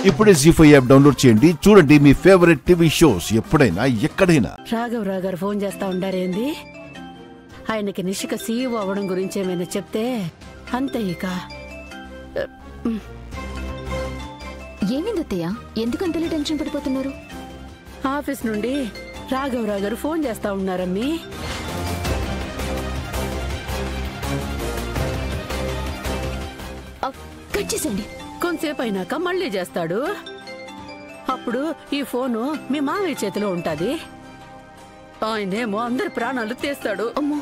ఇప్పుడే G five app download చేయండి చూడండి మీ ఫేవరెట్ టీవీ షోస్ ఎప్పుడైనా ఎక్కడైనా రాఘవరావు గారు ఫోన్ చేస్తా ఉండారేంది ఆయనకి నిషిక సీఈఓ అవ్వడం గురించి ఏమైనా చెప్తే అంతే ఇక ఏమైంది అత్తయ్య ఎందుకు అంతలా టెన్షన్ పడిపోతున్నారు ఆఫీస్ నుండి రాఘవరావు గారు ఫోన్ చేస్తా ఉన్నారమ్మి ఆ, కట్ చేసండి కొంతసేపు అయినాక మళ్ళీ చేస్తాడు అప్పుడు ఈ ఫోను మీ మామయ్య చేతిలో ఉంటది ఆయనేమో అందరి ప్రాణాలు తీస్తాడు అమ్మో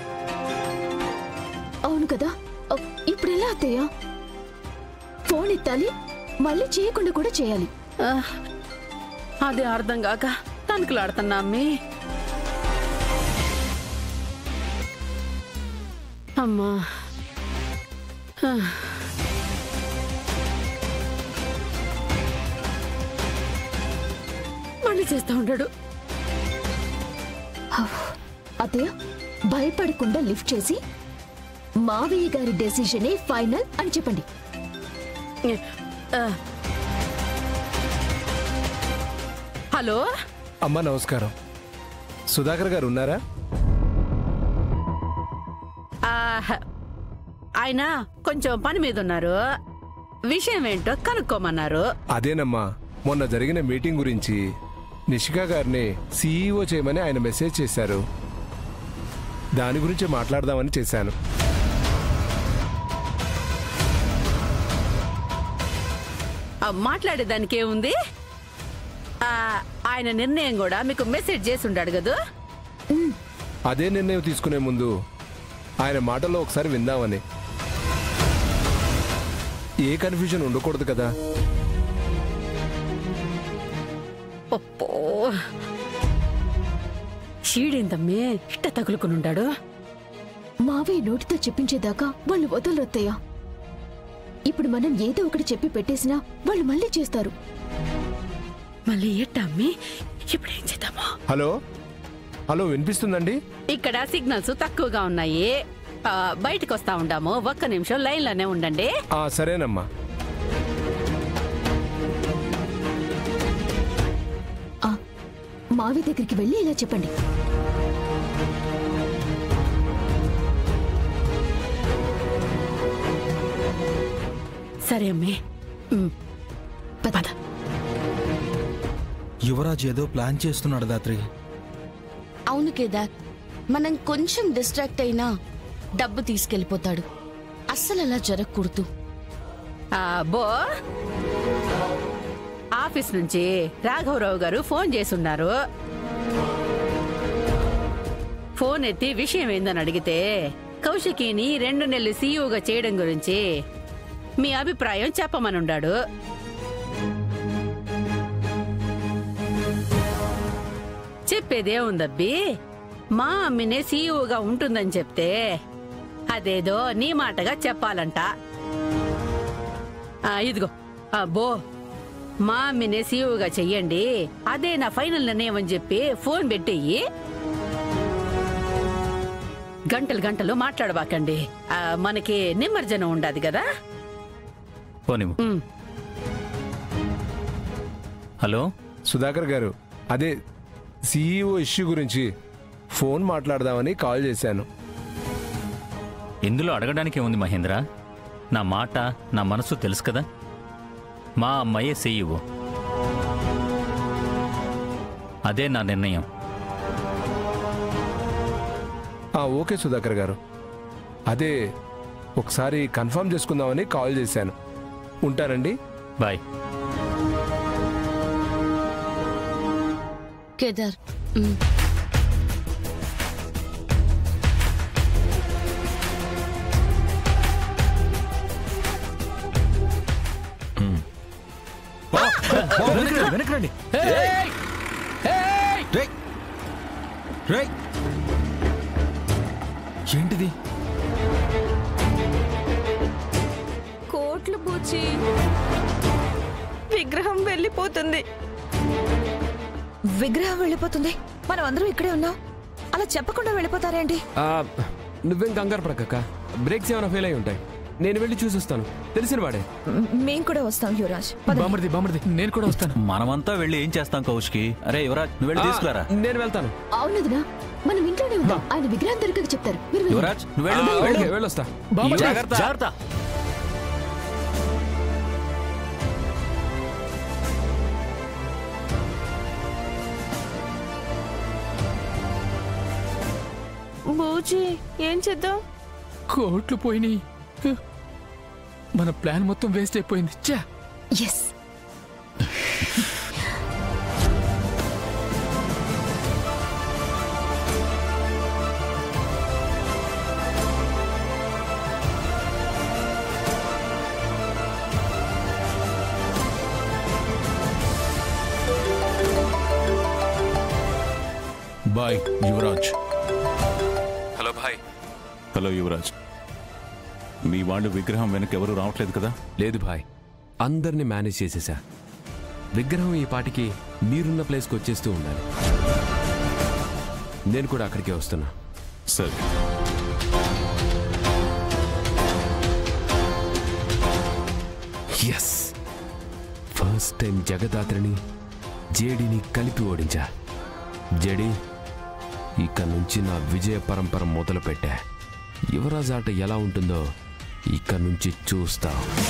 అవును కదా ఆ, ఇప్పుడు ఎలా అత్తయ్య ఫోన్ ఎత్తాలి మళ్ళీ చేయకుండా కూడా చేయాలి ఆ, అదే అర్థం కాక తణుకులాడుతున్నా అమ్మి అమ్మా ఆ. మళ్ళీ చేస్తా ఉంటాడు అత్తయ్య భయపడకుండా లిఫ్ట్ చేసి మావయ్య గారి డెసిషనే ఫైనల్ అని చెప్పండి ఆ. హలో అమ్మ నమస్కారం సుధాకర్ గారు ఉన్నారా ఆ, ఆయన కొంచెం పని మీద ఉన్నారు విషయం ఏంటో కనుక్కోమన్నారు అదేనమ్మా మొన్న జరిగిన మీటింగ్ గురించి నిషికా గారిని సీఈఓ చేయమని ఆయన మెసేజ్ చేశారు దాని గురించి మాట్లాడదామని చేశాను ఆ, మాట్లాడేదానికి ఏముంది ఆ, ఆయన నిర్ణయం కూడా మీకు మెసేజ్ చేసి ఉండాడు కదా అదే నిర్ణయం తీసుకునే ముందు ఆయన మాటల్లో ఒకసారి విందామని ఏ కన్ఫ్యూజన్ ఉండకూడదు కదా ఒప్పో చీడేందమ్మే ఇట్ట తగులుకుని ఉండాడు మావయ్య నోటితో చెప్పించేదాకా వాళ్ళు వదలరు అత్తయ్య ఇప్పుడు మనం ఏదో ఒకటి చెప్పి పెట్టేసినా వాళ్ళు మళ్ళీ చేస్తారు మళ్ళీ ఎట్ట అమ్మి ఇప్పుడు ఏం చేద్దాము హలో హలో వినిపిస్తుందండి ఇక్కడ సిగ్నల్స్ తక్కువగా ఉన్నాయి ఆ, బయటకు వస్తా ఉండాము ఒక్క నిమిషం లైన్లోనే ఉండండి ఆ సరేనమ్మా ఆ, మావయ్య దగ్గరికి వెళ్ళి ఇలా చెప్పండి సరే అమ్మి ఉమ్, పద యువరాజ్ ఏదో ప్లాన్ చేస్తున్నాడు దాత్రి అవును కేదార్ మనం కొంచెం డిస్ట్రాక్ట్ అయినా డబ్బు తీసుకెళ్లిపోతాడు అస్సలు అలా జరగకూడదు ఆ, బో ఆఫీస్ నుంచి రాఘవరావు గారు ఫోన్ చేసున్నారు ఫోన్ ఎత్తి విషయం ఏందని అడిగితే కౌశికిని రెండు నెలలు సీఈఓగా చేయడం గురించి మీ అభిప్రాయం చెప్పమనుండాడు చెప్పేదే ఉందబ్బి మా అమ్మినే సీఈఓగా ఉంటుందని చెప్తే అదేదో నీ మాటగా చెప్పాలంట ఆ, ఇదిగో ఆ, బో మా అమ్మినే సీఈఓగా చెయ్యండి అదే నా ఫైనల్ నిర్ణయం అని చెప్పి ఫోన్ పెట్టేయి గంటలు గంటలు మాట్లాడబాకండి ఆ, మనకి నిమజ్జనం ఉండదు కదా పోనివ్వు ఉమ్. హలో సుధాకర్ గారు అదే సీఈఓ ఇష్యూ గురించి ఫోన్ మాట్లాడదామని కాల్ చేశాను ఇందులో అడగడానికి ఏముంది మహేంద్ర నా మాట నా మనసు తెలుసు కదా మా అమ్మాయే సీఈఓ అదే నా నిర్ణయం ఆ, ఓకే సుధాకర్ గారు అదే ఒకసారి కన్ఫర్మ్ చేసుకుందామని కాల్ చేశాను ఉంటానండి బాయ్ కేదార్ ఉమ్, వెనక్కి రండి రేయ్! రేయ్! ఏంటిది కోట్లు పూచి విగ్రహం వెళ్ళిపోతుంది విగ్రహం వెళ్ళిపోతుంది మనం అందరం ఇక్కడే ఉన్నాం అలా చెప్పకుండా వెళ్ళిపోతారేంటి ఆ, నువ్వేం కంగారు పడకక్క బ్రేక్స్ ఏమైనా ఫెయిల్ అయి ఉంటాయి నేను వెళ్ళి చూసొస్తాను తెలిసిన వాడే మ్, మేం కూడా వస్తాం యువరాజ్ పదండి. బామర్ది బామర్ది నేను కూడా వస్తాను మనమంతా వెళ్ళి ఏం చేస్తాం కౌష్కి అరే యువరాజ్ నువ్వు వెళ్ళి తీసుకురా ఆ, నేను వెళ్తాను అవునదినా మనం ఇంట్లోనే ఉందాం ఆయన విగ్రహం దొరకక చెప్తారు మీరు వెళ్ళండి. యువరాజ్ నువ్వు ఆ, వెళ్ళు ఓకే వెళ్ళు వెళ్ళొస్తా జాగ్రత్త జాగ్రత్త బూజీ ఏం చేద్దాం కోట్లు పోయినాయి హ. మన ప్లాన్ మొత్తం వేస్ట్ అయిపోయింది ఛా ఎస్ బాయ్ యువరాజ్ హలో భాయ్ హలో యువరాజ్ మీ వాళ్ళు విగ్రహం వెనక ఎవరు రావట్లేదు కదా లేదు భాయ్ అందరిని మేనేజ్ చేసేసా విగ్రహం ఈ పాటికి మీరున్న ప్లేస్కి వచ్చేస్తూ ఉండాలి నేను కూడా అక్కడికే వస్తున్నా సరే ఎస్ ఫస్ట్ టైం జగదాత్రిని జేడిని కలిపి ఓడించా జేడి ఇక నుంచి నా విజయ పరంపర మొదలు పెట్టా యువరాజ్ ఆట ఎలా ఉంటుందో ఇక నుంచి చూస్తా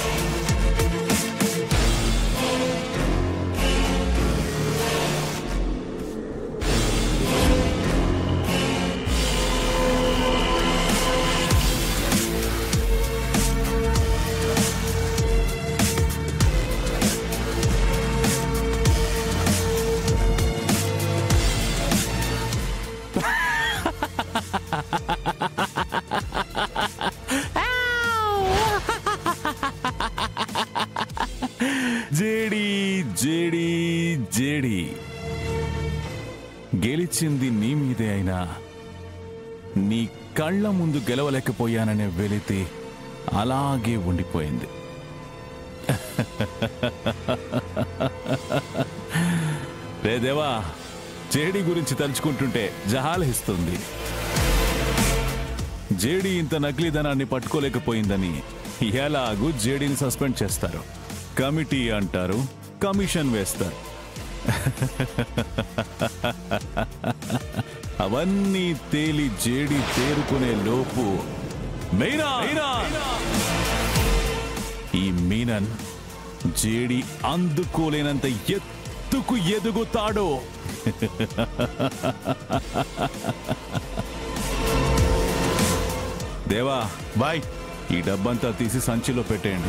జేడి జేడి జేడి గెలిచింది నీ మీదే అయినా నీ కళ్ళ ముందు గెలవలేకపోయాననే వెలితి అలాగే ఉండిపోయింది రే దేవా జేడి గురించి తలుచుకుంటుంటే జహాలహిస్తుంది జేడి ఇంత నకిలీధనాన్ని పట్టుకోలేకపోయిందని ఎలాగూ జేడీని సస్పెండ్ చేస్తారు కమిటీ అంటారు కమిషన్ వేస్తారు అవన్నీ తేలి జేడి తేరుకునే లోపు మీనా ఈ మీనన్ జేడి అందుకోలేనంత ఎత్తుకు ఎదుగుతాడో దేవా బాయ్ ఈ డబ్బంతా తీసి సంచిలో పెట్టేయండి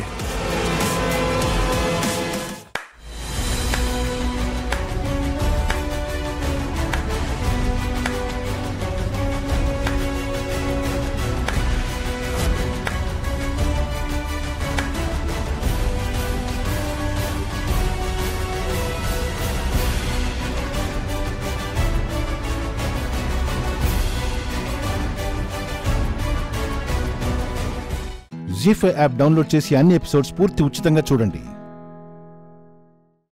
జీ ఫైవ్ యాప్ డౌన్లోడ్ చేసి అన్ని ఎపిసోడ్స్ పూర్తి ఉచితంగా చూడండి